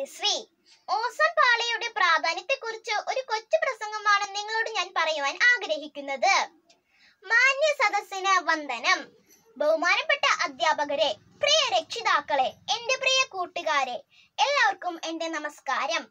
Adishree ozone പാളിയുടെ പ്രാധാന്യത്തെക്കുറിച്ച് ഒരു കൊച്ചു പ്രസംഗമാണ് നിങ്ങളോട് ഞാൻ പറയുവാൻ ആഗ്രഹിക്കുന്നത് മാന്യ സദസ്സിന് വന്ദനം ബഹുമാനപ്പെട്ട അധ്യാപകരെ പ്രിയ രക്ഷിതാക്കളെ എന്റെ പ്രിയ കൂട്ടുകാരെ എല്ലാവർക്കും എന്റെ നമസ്കാരം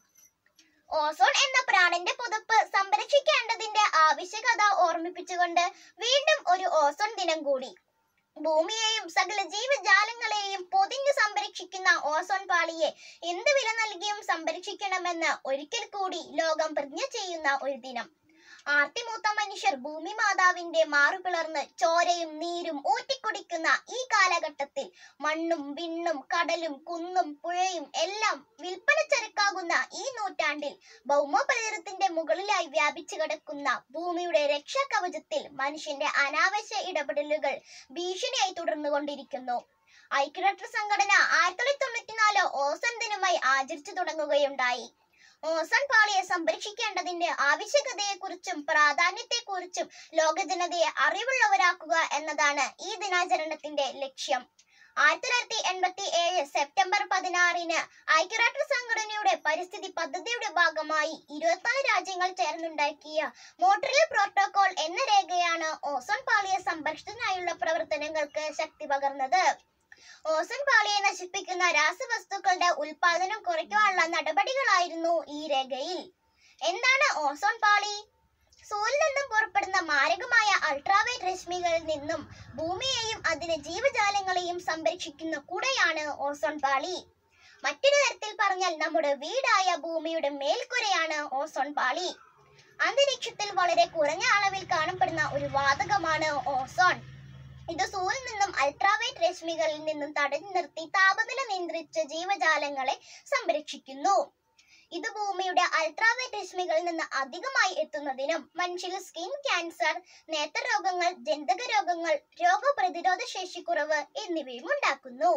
ഓസോൺ എന്ന പ്രാണന്റെ പുതപ്പ് സംരക്ഷിക്കേണ്ടതിന്റെ ആവശ്യകത ഓർമ്മിപ്പിച്ചുകൊണ്ട് വീണ്ടും ഒരു ഓസോൺ ദിനം കൂടി ഭൂമിയെയും സകല ജീവജാലങ്ങളെയും പൊതിഞ്ഞു സംരക്ഷിക്കുന്ന ഓസോൺ പാളിയെ എന്ത് വില നൽകിയും സംരക്ഷിക്കണമെന്ന് ഒരിക്കൽ കൂടി ലോകം പ്രതിജ്ഞ ചെയ്യുന്ന ഒരു ദിനം ആർത്തിമൂത്ത മനുഷ്യർ ഭൂമി മാതാവിന്റെ മാറുപിളർന്ന് ചോരയും നീരും ഊറ്റിക്കുടിക്കുന്ന ഈ കാലഘട്ടത്തിൽ മണ്ണും വിണ്ണും കടലും കുന്നും പുഴയും എല്ലാം വിൽപ്പന ചരക്കാകുന്ന ഈ നൂറ്റാണ്ടിൽ ഭൗമോപരിതലത്തിന്റെ മുകളിലായി വ്യാപിച്ചു കിടക്കുന്ന ഭൂമിയുടെ രക്ഷാകവചത്തിൽ മനുഷ്യന്റെ അനാവശ്യ ഇടപെടലുകൾ ഭീഷണിയായി തുടർന്നുകൊണ്ടിരിക്കുന്നു ഐക്യരാഷ്ട്ര സംഘടന ആയിരത്തി തൊള്ളായിരത്തി തൊണ്ണൂറ്റിനാല് ഓസൺ ദിനമായി ആചരിച്ചു തുടങ്ങുകയുണ്ടായി ഓസൺ പാളിയെ സംരക്ഷിക്കേണ്ടതിന്റെ ആവശ്യകതയെക്കുറിച്ചും പ്രാധാന്യത്തെക്കുറിച്ചും ലോക ജനതയെ അറിവുള്ളവരാക്കുക എന്നതാണ് ഈ ദിനാചരണത്തിന്റെ ലക്ഷ്യം ആയിരത്തി തൊള്ളായിരത്തി എൺപത്തി ഏഴ് സെപ്റ്റംബർ പതിനാറിന് ഐക്യരാഷ്ട്ര സംഘടനയുടെ പരിസ്ഥിതി പദ്ധതിയുടെ ഭാഗമായി ഇരുപത്തിനാല് രാജ്യങ്ങൾ ചേർന്നുണ്ടാക്കിയ മോൺട്രിയൽ പ്രോട്ടോകോൾ എന്ന രേഖയാണ് ഓസോൺ പാളിയെ സംരക്ഷണത്തിനായുള്ള പ്രവർത്തനങ്ങൾക്ക് ശക്തി പകർന്നത് ഓസോൺ പാളിയെ നശിപ്പിക്കുന്ന രാസവസ്തുക്കളുടെ ഉൽപാദനം കുറയ്ക്കാനുള്ള നടപടികളായിരുന്നു ഈ രേഖയിൽ എന്താണ് ഓസോൺ പാളി സൂര്യനിൽ നിന്നും പുറപ്പെടുന്ന മാരകമായ അൾട്രാവൈറ്റ് രശ്മികളിൽ നിന്നും ഭൂമിയെയും അതിലെ ജീവജാലങ്ങളെയും സംരക്ഷിക്കുന്ന കുടയാണ് ഓസോൺ പാളി മറ്റൊരു തരത്തിൽ പറഞ്ഞാൽ നമ്മുടെ വീടായ ഭൂമിയുടെ മേൽക്കുരയാണ് ഓസോൺ പാളി അന്തരീക്ഷത്തിൽ വളരെ കുറഞ്ഞ അളവിൽ കാണപ്പെടുന്ന ഒരു വാതകമാണ് ഓസോൺ ഇത് സൂര്യനിൽ നിന്നും അൾട്രാവൈറ്റ് രശ്മികളിൽ നിന്നും തടഞ്ഞു നിർത്തി താപനില നിയന്ത്രിച്ച് ജീവജാലങ്ങളെ സംരക്ഷിക്കുന്നു ഇത് ഭൂമിയുടെ അൾട്രാവൈറ്റ് രശ്മികളിൽ നിന്ന് അധികമായി എത്തുന്നതിനും മനുഷ്യരിൽ സ്കിൻ ക്യാൻസർ നേത്രരോഗങ്ങൾ ജനിതക രോഗങ്ങൾ രോഗപ്രതിരോധ ശേഷി കുറവ് എന്നിവയും ഉണ്ടാക്കുന്നു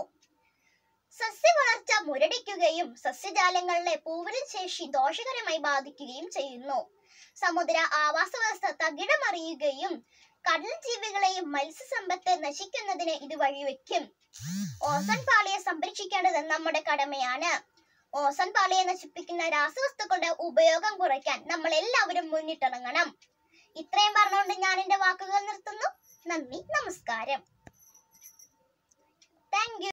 സസ്യ വളർച്ച മുരടിക്കുകയും സസ്യജാലങ്ങളിലെ പൂവലിൻ ശേഷി ദോഷകരമായി ബാധിക്കുകയും ചെയ്യുന്നു സമുദ്ര ആവാസ വ്യവസ്ഥ തകിടമറിയുകയും കടൽ ജീവികളെയും മത്സ്യസമ്പത്ത് നശിക്കുന്നതിന് ഇത് വഴിവെക്കും ഓസൺ പാളിയെ സംരക്ഷിക്കേണ്ടത് നമ്മുടെ കടമയാണ് ഓസൺ പാളിയെ നശിപ്പിക്കുന്ന രാസവസ്തുക്കളുടെ ഉപയോഗം കുറയ്ക്കാൻ നമ്മൾ എല്ലാവരും മുന്നിട്ടിറങ്ങണം ഇത്രയും പറഞ്ഞുകൊണ്ട് ഞാൻ എന്റെ വാക്കുകൾ നിർത്തുന്നു നന്ദി നമസ്കാരം താങ്ക്